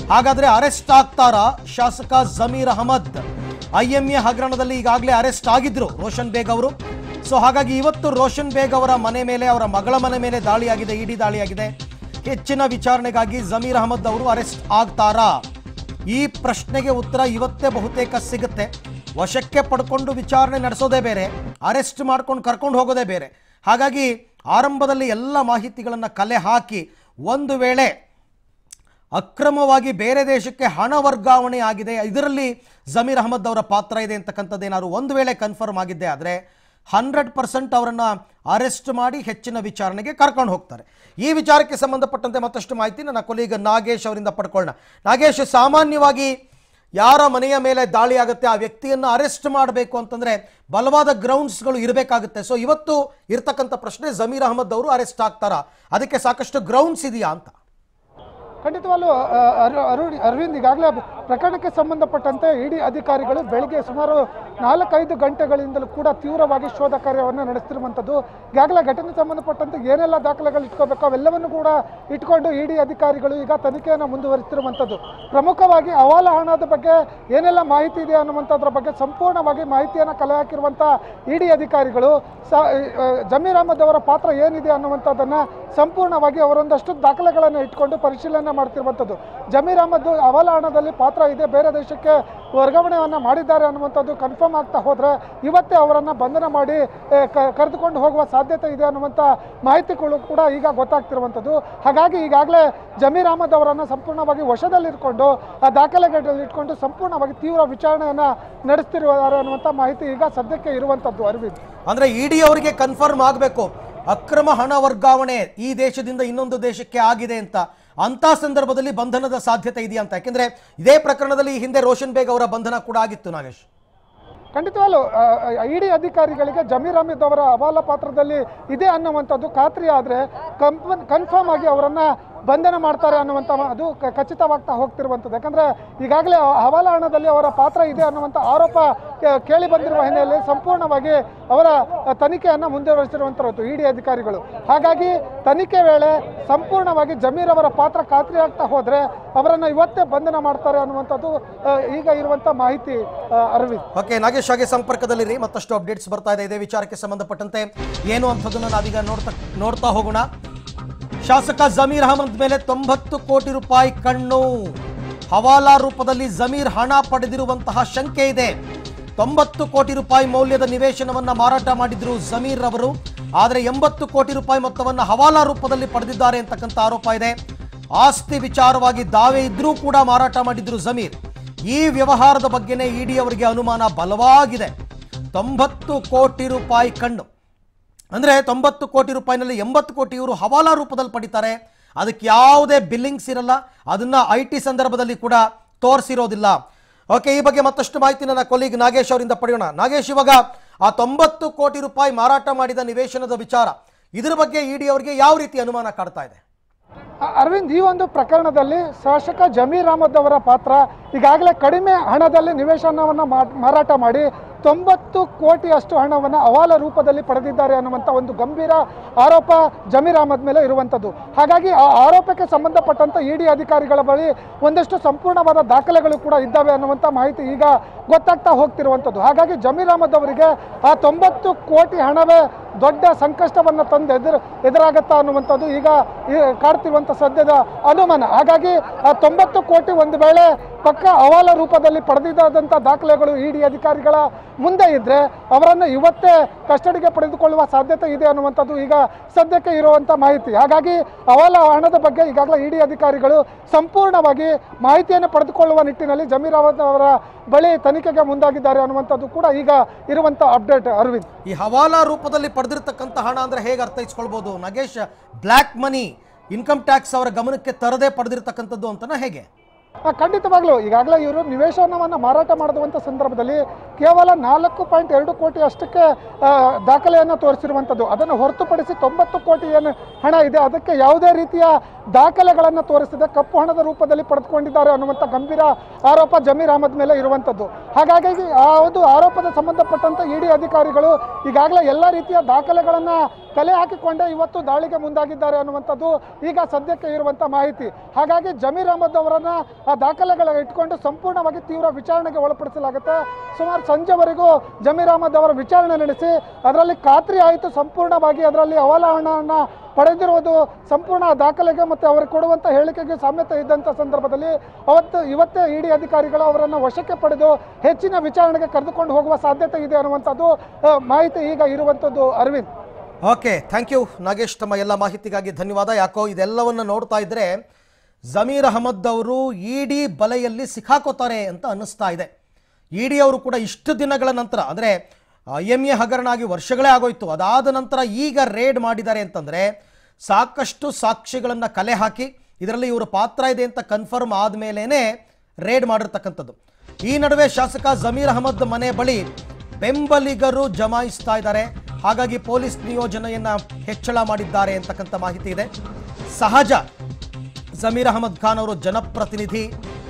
ಹಾಗಾದ್ರೆ ಅರೆಸ್ಟ್ ಆಗ್ತಾರಾ ಶಾಸಕ ಜಮೀರ್ ಅಹಮದ್ ಐಎಂಎ ಹಗರಣದಲ್ಲಿ ಈಗಾಗಲೇ ಅರೆಸ್ಟ್ ಆಗಿದ್ರು ರೋಷನ್ ಬೇಗ್ ಅವರು ಸೊ ಹಾಗಾಗಿ ಇವತ್ತು ರೋಷನ್ ಬೇಗ್ ಅವರ ಮನೆ ಮೇಲೆ ಅವರ ಮಗಳ ಮನೆ ಮೇಲೆ ದಾಳಿಯಾಗಿದೆ ಇಡಿ ದಾಳಿಯಾಗಿದೆ ಹೆಚ್ಚಿನ ವಿಚಾರಣೆಗಾಗಿ ಜಮೀರ್ ಅಹಮದ್ ಅವರು ಅರೆಸ್ಟ್ ಆಗ್ತಾರಾ ಈ ಪ್ರಶ್ನೆಗೆ ಉತ್ತರ ಇವತ್ತೇ ಬಹುತೇಕ ಸಿಗುತ್ತೆ ವಶಕ್ಕೆ ಪಡ್ಕೊಂಡು ವಿಚಾರಣೆ ನಡೆಸೋದೇ ಬೇರೆ ಅರೆಸ್ಟ್ ಮಾಡ್ಕೊಂಡು ಕರ್ಕೊಂಡು ಹೋಗೋದೇ ಬೇರೆ ಹಾಗಾಗಿ ಆರಂಭದಲ್ಲಿ ಎಲ್ಲ ಮಾಹಿತಿಗಳನ್ನು ಕಲೆ ಹಾಕಿ ಒಂದು ವೇಳೆ ಅಕ್ರಮವಾಗಿ ಬೇರೆ ದೇಶಕ್ಕೆ ಹಣ ವರ್ಗಾವಣೆ ಆಗಿದೆ ಇದರಲ್ಲಿ ಜಮೀರ್ ಅಹಮದ್ ಅವರ ಪಾತ್ರ ಇದೆ ಅಂತಕ್ಕಂಥದ್ದು ಏನಾದ್ರು ಒಂದು ವೇಳೆ ಕನ್ಫರ್ಮ್ ಆಗಿದ್ದೆ ಆದರೆ ಹಂಡ್ರೆಡ್ ಪರ್ಸೆಂಟ್ ಅವರನ್ನು ಅರೆಸ್ಟ್ ಮಾಡಿ ಹೆಚ್ಚಿನ ವಿಚಾರಣೆಗೆ ಕರ್ಕೊಂಡು ಹೋಗ್ತಾರೆ ಈ ವಿಚಾರಕ್ಕೆ ಸಂಬಂಧಪಟ್ಟಂತೆ ಮತ್ತಷ್ಟು ಮಾಹಿತಿ ನನ್ನ ಕೊಲೀಗ ನಾಗೇಶ್ ಅವರಿಂದ ಪಡ್ಕೊಳ್ಳೋಣ ನಾಗೇಶ್ ಸಾಮಾನ್ಯವಾಗಿ ಯಾರ ಮನೆಯ ಮೇಲೆ ದಾಳಿ ಆಗುತ್ತೆ ಆ ವ್ಯಕ್ತಿಯನ್ನು ಅರೆಸ್ಟ್ ಮಾಡಬೇಕು ಅಂತಂದ್ರೆ ಬಲವಾದ ಗ್ರೌಂಡ್ಸ್ಗಳು ಇರಬೇಕಾಗುತ್ತೆ ಸೊ ಇವತ್ತು ಇರ್ತಕ್ಕಂಥ ಪ್ರಶ್ನೆ ಜಮೀರ್ ಅಹಮದ್ ಅವರು ಅರೆಸ್ಟ್ ಆಗ್ತಾರಾ ಅದಕ್ಕೆ ಸಾಕಷ್ಟು ಗ್ರೌಂಡ್ಸ್ ಇದೆಯಾ ಅಂತ ಖಂಡಿತವಾಗ್ಲೂ ಆ, ಅರು- ಅರುಣ್ ಅರವಿಂದ್ ಈಗಾಗಲೇ ಪ್ರಕರಣಕ್ಕೆ ಸಂಬಂಧಪಟ್ಟಂತೆ ಇಡಿ ಅಧಿಕಾರಿಗಳು ಬೆಳಗ್ಗೆ ಸುಮಾರು ನಾಲ್ಕೈದು ಗಂಟೆಗಳಿಂದಲೂ ಕೂಡ ತೀವ್ರವಾಗಿ ಶೋಧ ಕಾರ್ಯವನ್ನು ನಡೆಸ್ತಿರುವಂಥದ್ದು ಈಗಾಗಲೇ ಘಟನೆ ಸಂಬಂಧಪಟ್ಟಂತೆ ಏನೆಲ್ಲ ದಾಖಲೆಗಳು ಇಟ್ಕೋಬೇಕು ಅವೆಲ್ಲವನ್ನು ಕೂಡ ಇಟ್ಕೊಂಡು ಇಡಿ ಅಧಿಕಾರಿಗಳು ಈಗ ತನಿಖೆಯನ್ನು ಮುಂದುವರಿಸ್ತಿರುವಂಥದ್ದು ಪ್ರಮುಖವಾಗಿ ಹವಾಲ ಹಣದ ಬಗ್ಗೆ ಏನೆಲ್ಲ ಮಾಹಿತಿ ಇದೆ ಅನ್ನುವಂಥದ್ರ ಬಗ್ಗೆ ಸಂಪೂರ್ಣವಾಗಿ ಮಾಹಿತಿಯನ್ನು ಕಲೆ ಹಾಕಿರುವಂಥ ಇಡಿ ಅಧಿಕಾರಿಗಳು ಸ ಆ, ಜಮೀರ್ ಅಹಮದ್ ಅವರ ಪಾತ್ರ ಏನಿದೆ ಅನ್ನುವಂಥದ್ದನ್ನು ಸಂಪೂರ್ಣವಾಗಿ ಅವರೊಂದಷ್ಟು ದಾಖಲೆಗಳನ್ನು ಇಟ್ಕೊಂಡು ಪರಿಶೀಲನೆ ಮಾಡ್ತಿರುವಂಥದ್ದು ಜಮೀರ್ ಅಹಮದ್ ಹವಾಲ ಹಣದಲ್ಲಿ ಪಾತ್ರ ಇದೆ ಬೇರೆ ದೇಶಕ್ಕೆ ವರ್ಗಾವಣೆಯನ್ನು ಮಾಡಿದ್ದಾರೆ ಅನ್ನುವಂಥದ್ದು ಕನ್ಫರ್ಮ್ ಆಗ್ತಾ ಹೋದರೆ ಇವತ್ತೇ ಅವರನ್ನು ಬಂಧನ ಮಾಡಿ ಆ, ಕ- ಕರೆದುಕೊಂಡು ಹೋಗುವ ಸಾಧ್ಯತೆ ಇದೆ ಅನ್ನುವಂಥ ಮಾಹಿತಿಗಳು ಕೂಡ ಈಗ ಗೊತ್ತಾಗ್ತಿರುವಂಥದ್ದು ಹಾಗಾಗಿ ಈಗಾಗಲೇ ಜಮೀರ್ ಅಹಮದ್ ಅವರನ್ನು ಸಂಪೂರ್ಣವಾಗಿ ವಶದಲ್ಲಿಟ್ಕೊಂಡು ಆ ದಾಖಲೆಗಳಲ್ಲಿ ಇಟ್ಕೊಂಡು ಸಂಪೂರ್ಣವಾಗಿ ತೀವ್ರ ವಿಚಾರಣೆಯನ್ನು ನಡೆಸ್ತಿರುತ್ತಾರೆ ಅನ್ನುವಂಥ ಮಾಹಿತಿ ಈಗ ಸದ್ಯಕ್ಕೆ ಇರುವಂಥದ್ದು ಅರವಿಂದ್ ಅಂದ್ರೆ ಇಡಿ ಅವರಿಗೆ ಕನ್ಫರ್ಮ್ ಆಗಬೇಕು ಅಕ್ರಮ ಹಣ ವರ್ಗಾವಣೆ ಈ ದೇಶದಿಂದ ಇನ್ನೊಂದು ದೇಶಕ್ಕೆ ಆಗಿದೆ ಅಂತ ಅಂತ ಸಂದರ್ಭದಲ್ಲಿ ಬಂಧನದ ಸಾಧ್ಯತೆ ಇದೆಯಾ ಅಂತ ಯಾಕೆಂದ್ರೆ ಇದೇ ಪ್ರಕರಣದಲ್ಲಿ ಈ ಹಿಂದೆ ರೋಷನ್ ಬೇಗ್ ಅವರ ಬಂಧನ ಕೂಡ ಆಗಿತ್ತು ನಾಗೇಶ್ ಖಂಡಿತವಾಗ್ಲೂ ಇಡಿ ಅಧಿಕಾರಿಗಳಿಗೆ ಜಮೀರ್ ಅಹಮದ್ ಅವರ ಹವಾಲ ಪಾತ್ರದಲ್ಲಿ ಇದೆ ಅನ್ನುವಂಥದ್ದು ಖಾತ್ರಿ ಆದರೆ ಕಂಪನ್ ಕನ್ಫರ್ಮ್ ಆಗಿ ಅವರನ್ನು ಬಂಧನ ಮಾಡ್ತಾರೆ ಅನ್ನುವಂಥ ಮ- ಅದು ಕ- ಖಚಿತವಾಗ್ತಾ ಹೋಗ್ತಿರುವಂಥದ್ದು ಯಾಕಂದರೆ ಈಗಾಗಲೇ ಹವಾಲ ಹಣದಲ್ಲಿ ಅವರ ಪಾತ್ರ ಇದೆ ಅನ್ನುವಂಥ ಆರೋಪ ಕೆ- ಕೇಳಿ ಬಂದಿರುವ ಹಿನ್ನೆಲೆಯಲ್ಲಿ ಸಂಪೂರ್ಣವಾಗಿ ಅವರ ಅ, ತನಿಖೆಯನ್ನು ಮುಂದುವರಿಸಿರುವಂಥದ್ದು ಇಡಿ ಅಧಿಕಾರಿಗಳು ಹಾಗಾಗಿ ತನಿಖೆ ವೇಳೆ ಸಂಪೂರ್ಣವಾಗಿ ಜಮೀರ್ ಅವರ ಪಾತ್ರ ಖಾತ್ರಿ ಆಗ್ತಾ ಹೋದರೆ ಅವರನ್ನು ಇವತ್ತೇ ಬಂಧನ ಮಾಡ್ತಾರೆ ಅನ್ನುವಂಥದ್ದು ಅ, ಈಗ ಇರುವಂಥ ಮಾಹಿತಿ ಅ, ಅರವಿಂದ್ ಓಕೆ ನಾಗೇಶ್ ಹಾಗೆ ಸಂಪರ್ಕದಲ್ಲಿರಿ ಮತ್ತಷ್ಟು ಅಪ್ಡೇಟ್ಸ್ ಬರ್ತಾ ಇದೆ ಇದೇ ವಿಚಾರಕ್ಕೆ ಸಂಬಂಧಪಟ್ಟಂತೆ ಏನು ಅಂಥದ್ದನ್ನು ನಾವೀಗ ನೋಡ್ತಾ ನೋಡ್ತಾ ಹೋಗೋಣ ಶಾಸಕ ಜಮೀರ್ ಅಹಮದ್ ಮೇಲೆ ತೊಂಬತ್ತು ಕೋಟಿ ರೂಪಾಯಿ ಕಣ್ಣು ಹವಾಲಾ ರೂಪದಲ್ಲಿ ಜಮೀರ್ ಹಣ ಪಡೆದಿರುವಂತಹ ಶಂಕೆ ಇದೆ ತೊಂಬತ್ತು ಕೋಟಿ ರೂಪಾಯಿ ಮೌಲ್ಯದ ನಿವೇಶನವನ್ನ ಮಾರಾಟ ಮಾಡಿದ್ರು ಜಮೀರ್ ಅವರು ಆದರೆ ಎಂಬತ್ತು ಕೋಟಿ ರೂಪಾಯಿ ಮೊತ್ತವನ್ನು ಹವಾಲಾ ರೂಪದಲ್ಲಿ ಪಡೆದಿದ್ದಾರೆ ಅಂತಕ್ಕಂಥ ಆರೋಪ ಇದೆ ಆಸ್ತಿ ವಿಚಾರವಾಗಿ ದಾವೆ ಇದ್ರೂ ಕೂಡ ಮಾರಾಟ ಮಾಡಿದ್ರು ಜಮೀರ್ ಈ ವ್ಯವಹಾರದ ಬಗ್ಗೆನೇ ಇಡಿ ಅವರಿಗೆ ಅನುಮಾನ ಬಲವಾಗಿದೆ ತೊಂಬತ್ತು ಕೋಟಿ ರೂಪಾಯಿ ಕಣ್ಣು ಅಂದರೆ ತೊಂಬತ್ತು ಕೋಟಿ ರೂಪಾಯಿನಲ್ಲಿ ಎಂಬತ್ತು ಕೋಟಿ ಇವರು ಹವಾಲಾ ರೂಪದಲ್ಲಿ ಪಡಿತಾರೆ ಅದಕ್ಕೆ ಯಾವುದೇ ಬಿಲ್ಲಿಂಗ್ಸ್ ಇರಲ್ಲ ಅದನ್ನ ಐ ಟಿ ಸಂದರ್ಭದಲ್ಲಿ ಕೂಡ ತೋರಿಸಿರೋದಿಲ್ಲ ಓಕೆ ಈ ಬಗ್ಗೆ ಮತ್ತಷ್ಟು ಮಾಹಿತಿ ನನ್ನ ಕೊಲೀಗ್ ನಾಗೇಶ್ ಅವರಿಂದ ಪಡೆಯೋಣ ನಾಗೇಶ್ ಇವಾಗ ಆ ತೊಂಬತ್ತು ಕೋಟಿ ರೂಪಾಯಿ ಮಾರಾಟ ಮಾಡಿದ ನಿವೇಶನದ ವಿಚಾರ ಇದ್ರ ಬಗ್ಗೆ ಇಡಿ ಅವರಿಗೆ ಯಾವ ರೀತಿ ಅನುಮಾನ ಕಾಡ್ತಾ ಇದೆ ಅ- ಅರವಿಂದ್ ಈ ಒಂದು ಪ್ರಕರಣದಲ್ಲಿ ಶಾಸಕ ಜಮೀರ್ ಅಹಮದ್ ಅವರ ಪಾತ್ರ ಈಗಾಗಲೇ ಕಡಿಮೆ ಹಣದಲ್ಲಿ ನಿವೇಶನವನ್ನು ಮಾ- ಮಾರಾಟ ಮಾಡಿ ತೊಂಬತ್ತು ಕೋಟಿಯಷ್ಟು ಹಣವನ್ನು ಅವಾಲ ರೂಪದಲ್ಲಿ ಪಡೆದಿದ್ದಾರೆ ಅನ್ನುವಂಥ ಒಂದು ಗಂಭೀರ ಆರೋಪ ಜಮೀರ್ ಅಹಮದ್ ಮೇಲೆ ಇರುವಂಥದ್ದು ಹಾಗಾಗಿ ಆ ಆರೋಪಕ್ಕೆ ಸಂಬಂಧಪಟ್ಟಂತ ಇಡಿ ಅಧಿಕಾರಿಗಳ ಬಳಿ ಒಂದಷ್ಟು ಸಂಪೂರ್ಣವಾದ ದಾಖಲೆಗಳು ಕೂಡ ಇದ್ದಾವೆ ಅನ್ನುವಂಥ ಮಾಹಿತಿ ಈಗ ಗೊತ್ತಾಗ್ತಾ ಹೋಗ್ತಿರುವಂಥದ್ದು ಹಾಗಾಗಿ ಜಮೀರ್ ಅಹಮದ್ ಅವರಿಗೆ ಆ ತೊಂಬತ್ತು ಕೋಟಿ ಹಣವೇ ದೊಡ್ಡ ಸಂಕಷ್ಟವನ್ನು ತಂದು ಎದುರು ಎದುರಾಗತ್ತಾ ಅನ್ನುವಂಥದ್ದು ಈಗ ಈ ಕಾಡ್ತಿರುವಂಥ ಸದ್ಯದ ಅನುಮಾನ ಹಾಗಾಗಿ ಆ ತೊಂಬತ್ತು ಕೋಟಿ ಒಂದು ವೇಳೆ ಪಕ್ಕ ಅವಾಲ ರೂಪದಲ್ಲಿ ಪಡೆದಿದ್ದಂಥ ದಾಖಲೆಗಳು ಇಡಿ ಅಧಿಕಾರಿಗಳ ಮುಂದೆ ಇದ್ದರೆ ಅವರನ್ನು ಇವತ್ತೇ ಕಸ್ಟಡಿಗೆ ಪಡೆದುಕೊಳ್ಳುವ ಸಾಧ್ಯತೆ ಇದೆ ಅನ್ನುವಂಥದ್ದು ಈಗ ಸದ್ಯಕ್ಕೆ ಇರುವಂಥ ಮಾಹಿತಿ ಹಾಗಾಗಿ ಅವಾಲ ಹಣದ ಬಗ್ಗೆ ಈಗಾಗಲೇ ಇಡಿ ಅಧಿಕಾರಿಗಳು ಸಂಪೂರ್ಣವಾಗಿ ಮಾಹಿತಿಯನ್ನು ಪಡೆದುಕೊಳ್ಳುವ ನಿಟ್ಟಿನಲ್ಲಿ ಜಮೀರ್ ಅಹಮದ್ ಅವರ ಬಳಿ ತನಿಖೆಗೆ ಮುಂದಾಗಿದ್ದಾರೆ ಅನ್ನುವಂಥದ್ದು ಕೂಡ ಈಗ ಇರುವಂಥ ಅಪ್ಡೇಟ್ ಅರವಿಂದ್ ಈ ಹವಾಲಾ ರೂಪದಲ್ಲಿ ಪಡೆದಿರ್ತಕ್ಕಂಥ ಹಣ ಅಂದ್ರೆ ಹೇಗೆ ಅರ್ಥೈಸ್ಕೊಳ್ಬೋದು Nagesh black money income tax ಅವರ ಗಮನಕ್ಕೆ ತರದೇ ಪಡೆದಿರ್ತಕ್ಕಂಥದ್ದು ಅಂತನ ಹೇಗೆ ಆ, ಖಂಡಿತವಾಗ್ಲೂ ಈಗಾಗಲೇ ಇವರು ನಿವೇಶನವನ್ನು ಮಾರಾಟ ಮಾಡಿರುವಂಥ ಸಂದರ್ಭದಲ್ಲಿ ಕೇವಲ ನಾಲ್ಕು ಪಾಯಿಂಟ್ ಎರಡು ಕೋಟಿ ಅಷ್ಟಕ್ಕೆ ಆ, ದಾಖಲೆಯನ್ನು ತೋರಿಸಿರುವಂಥದ್ದು ಅದನ್ನು ಹೊರತುಪಡಿಸಿ ತೊಂಬತ್ತು ಕೋಟಿ ಏನು ಹಣ ಇದೆ ಅದಕ್ಕೆ ಯಾವುದೇ ರೀತಿಯ ದಾಖಲೆಗಳನ್ನು ತೋರಿಸದೆ ಕಪ್ಪು ಹಣದ ರೂಪದಲ್ಲಿ ಪಡೆದುಕೊಂಡಿದ್ದಾರೆ ಅನ್ನುವಂಥ ಗಂಭೀರ ಆರೋಪ ಜಮೀರ್ ಅಹಮದ್ ಮೇಲೆ ಇರುವಂಥದ್ದು ಹಾಗಾಗಿ ಆ ಒಂದು ಆರೋಪದ ಸಂಬಂಧಪಟ್ಟಂತ ಇಡಿ ಅಧಿಕಾರಿಗಳು ಈಗಾಗಲೇ ಎಲ್ಲ ರೀತಿಯ ದಾಖಲೆಗಳನ್ನು ತಲೆ ಹಾಕಿಕೊಂಡೇ ಇವತ್ತು ದಾಳಿಗೆ ಮುಂದಾಗಿದ್ದಾರೆ ಅನ್ನುವಂಥದ್ದು ಈಗ ಸದ್ಯಕ್ಕೆ ಇರುವಂಥ ಮಾಹಿತಿ ಹಾಗಾಗಿ ಜಮೀರ್ ಅಹಮದ್ ಅವರನ್ನ ಆ ದಾಖಲೆಗಳ ಇಟ್ಕೊಂಡು ಸಂಪೂರ್ಣವಾಗಿ ತೀವ್ರ ವಿಚಾರಣೆಗೆ ಒಳಪಡಿಸಲಾಗುತ್ತೆ ಸುಮಾರು ಸಂಜೆವರೆಗೂ ಜಮೀರ್ ಅಹಮದ್ ಅವರ ವಿಚಾರಣೆ ನಡೆಸಿ ಅದರಲ್ಲಿ ಖಾತ್ರಿ ಆಯಿತು ಸಂಪೂರ್ಣವಾಗಿ ಅದರಲ್ಲಿ ಹವಾಲ ಹಣವನ್ನು ಪಡೆದಿರುವುದು ಸಂಪೂರ್ಣ ದಾಖಲೆಗೆ ಮತ್ತು ಅವರಿಗೆ ಕೊಡುವಂಥ ಹೇಳಿಕೆಗೆ ಸಾಮ್ಯತೆ ಇದ್ದಂಥ ಸಂದರ್ಭದಲ್ಲಿ ಅವತ್ತು ಇವತ್ತೇ ಇಡಿ ಅಧಿಕಾರಿಗಳು ಅವರನ್ನು ವಶಕ್ಕೆ ಪಡೆದು ಹೆಚ್ಚಿನ ವಿಚಾರಣೆಗೆ ಕರೆದುಕೊಂಡು ಹೋಗುವ ಸಾಧ್ಯತೆ ಇದೆ ಅನ್ನುವಂಥದ್ದು ಆ, ಮಾಹಿತಿ ಈಗ ಇರುವಂಥದ್ದು Arvind okay thank you Nagesh ತಮ್ಮ ಎಲ್ಲ ಮಾಹಿತಿಗಾಗಿ ಧನ್ಯವಾದ ಯಾಕೋ ಇದೆಲ್ಲವನ್ನು ನೋಡ್ತಾ ಇದ್ರೆ ಜಮೀರ್ ಅಹಮದ್ ಅವರು ಇಡಿ ಬಲೆಯಲ್ಲಿ ಸಿಕ್ಕಾಕೋತಾರೆ ಅಂತ ಅನ್ನಿಸ್ತಾ ಇದೆ ಇಡಿ ಅವರು ಕೂಡ ಇಷ್ಟು ದಿನಗಳ ನಂತರ ಅಂದರೆ ಐ ಎಮ್ ಎ ಹಗರಣ ಆಗಿ ವರ್ಷಗಳೇ ಆಗೋಯ್ತು ಅದಾದ ನಂತರ ಈಗ ರೇಡ್ ಮಾಡಿದ್ದಾರೆ ಅಂತಂದರೆ ಸಾಕಷ್ಟು ಸಾಕ್ಷಿಗಳನ್ನು ಕಲೆ ಹಾಕಿ ಇದರಲ್ಲಿ ಇವರ ಪಾತ್ರ ಇದೆ ಅಂತ ಕನ್ಫರ್ಮ್ ಆದಮೇಲೇ ರೇಡ್ ಮಾಡಿರ್ತಕ್ಕಂಥದ್ದು ಈ ನಡುವೆ ಶಾಸಕ ಜಮೀರ್ ಅಹಮದ್ ಮನೆ ಬಳಿ ಬೆಂಬಲಿಗರು ಜಮಾಯಿಸ್ತಾ ಇದ್ದಾರೆ ಹಾಗಾಗಿ ಪೊಲೀಸ್ ನಿಯೋಜನೆಯನ್ನ ಹೆಚ್ಚಳ ಮಾಡಿದ್ದಾರೆ ಅಂತಕ್ಕಂಥ ಮಾಹಿತಿ ಇದೆ ಸಹಜ ಜಮೀರ್ ಅಹಮದ್ ಖಾನ್ ಅವರು ಜನಪ್ರತಿನಿಧಿ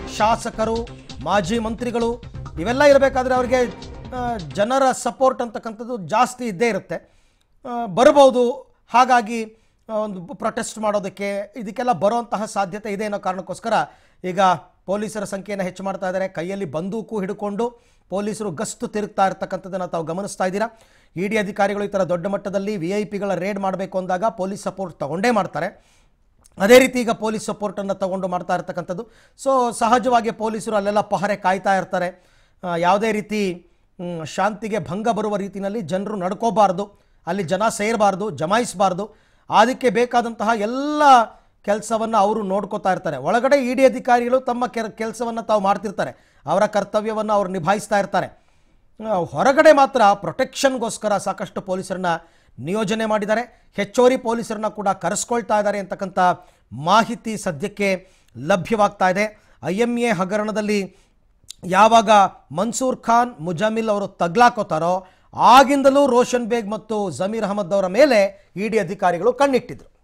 ಶಾಸಕರು ಮಾಜಿ ಮಂತ್ರಿಗಳು ಇವೆಲ್ಲ ಇರಬೇಕಾದ್ರೆ ಅವರಿಗೆ ಆ, ಜನರ ಸಪೋರ್ಟ್ ಅಂತಕ್ಕಂಥದ್ದು ಜಾಸ್ತಿ ಇದ್ದೇ ಇರುತ್ತೆ ಆ, ಬರ್ಬೋದು ಹಾಗಾಗಿ ಆ, ಒಂದು ಪ್ರೊಟೆಸ್ಟ್ ಮಾಡೋದಕ್ಕೆ ಇದಕ್ಕೆಲ್ಲ ಬರುವಂತಹ ಸಾಧ್ಯತೆ ಇದೆ ಅನ್ನೋ ಕಾರಣಕ್ಕೋಸ್ಕರ ಈಗ ಪೊಲೀಸರ ಸಂಖ್ಯೆಯನ್ನು ಹೆಚ್ಚು ಮಾಡ್ತಾ ಇದ್ದಾರೆ ಕೈಯಲ್ಲಿ ಬಂದೂಕು ಹಿಡ್ಕೊಂಡು ಪೊಲೀಸರು ಗಸ್ತು ತಿರುಗ್ತಾ ಇರ್ತಕ್ಕಂಥದ್ದನ್ನು ತಾವು ಗಮನಿಸ್ತಾ ಇದ್ದೀರಾ ಇ ಡಿ ಅಧಿಕಾರಿಗಳು ಈ ಥರ ದೊಡ್ಡ ಮಟ್ಟದಲ್ಲಿ ವಿ ಐ ಪಿಗಳ ರೇಡ್ ಮಾಡಬೇಕು ಅಂದಾಗ ಪೊಲೀಸ್ ಸಪೋರ್ಟ್ ತಗೊಂಡೇ ಮಾಡ್ತಾರೆ ಅದೇ ರೀತಿ ಈಗ ಪೊಲೀಸ್ ಸಪೋರ್ಟನ್ನು ತಗೊಂಡು ಮಾಡ್ತಾ ಇರ್ತಕ್ಕಂಥದ್ದು ಸೊ ಸಹಜವಾಗಿ ಪೊಲೀಸರು ಅಲ್ಲೆಲ್ಲ ಪಹರೆ ಕಾಯ್ತಾ ಇರ್ತಾರೆ ಆ, ಯಾವುದೇ ರೀತಿ ಮ್, ಶಾಂತಿಗೆ ಭಂಗ ಬರುವ ರೀತಿಯಲ್ಲಿ ಜನರು ನಡ್ಕೋಬಾರ್ದು ಅಲ್ಲಿ ಜನ ಸೇರಬಾರ್ದು ಜಮಾಯಿಸಬಾರ್ದು ಅದಕ್ಕೆ ಬೇಕಾದಂತಹ ಎಲ್ಲ ಕೆಲಸವನ್ನು ಅವರು ನೋಡ್ಕೋತಾ ಇರ್ತಾರೆ ಒಳಗಡೆ ಇ ಡಿ ಅಧಿಕಾರಿಗಳು ತಮ್ಮ ಕೆಲ ಕೆಲಸವನ್ನು ತಾವು ಮಾಡ್ತಿರ್ತಾರೆ ಅವರ ಕರ್ತವ್ಯವನ್ನು ಅವರು ನಿಭಾಯಿಸ್ತಾ ಇರ್ತಾರೆ ಆ, ಹೊರಗಡೆ ಮಾತ್ರ ಪ್ರೊಟೆಕ್ಷನ್ಗೋಸ್ಕರ ಸಾಕಷ್ಟು ಪೊಲೀಸರನ್ನ ನಿಯೋಜನೆ ಮಾಡಿದ್ದಾರೆ ಹೆಚ್ಚುವರಿ ಪೊಲೀಸರನ್ನ ಕೂಡ ಕರೆಸ್ಕೊಳ್ತಾ ಇದ್ದಾರೆ ಅಂತಕ್ಕಂಥ ಮಾಹಿತಿ ಸದ್ಯಕ್ಕೆ ಲಭ್ಯವಾಗ್ತಾ ಇದೆ ಐ ಎಮ್ ಎ ಹಗರಣದಲ್ಲಿ ಯಾವಾಗ ಮನ್ಸೂರ್ ಖಾನ್ ಮುಜಾಮಿಲ್ ಅವರು ತಗ್ಲಾಕೋತಾರೋ ಆಗಿಂದಲೂ ರೋಷನ್ ಬೇಗ್ ಮತ್ತು ಜಮೀರ್ ಅಹಮದ್ ಅವರ ಮೇಲೆ ಇಡಿ ಅಧಿಕಾರಿಗಳು ಕಣ್ಣಿಟ್ಟಿದ್ರು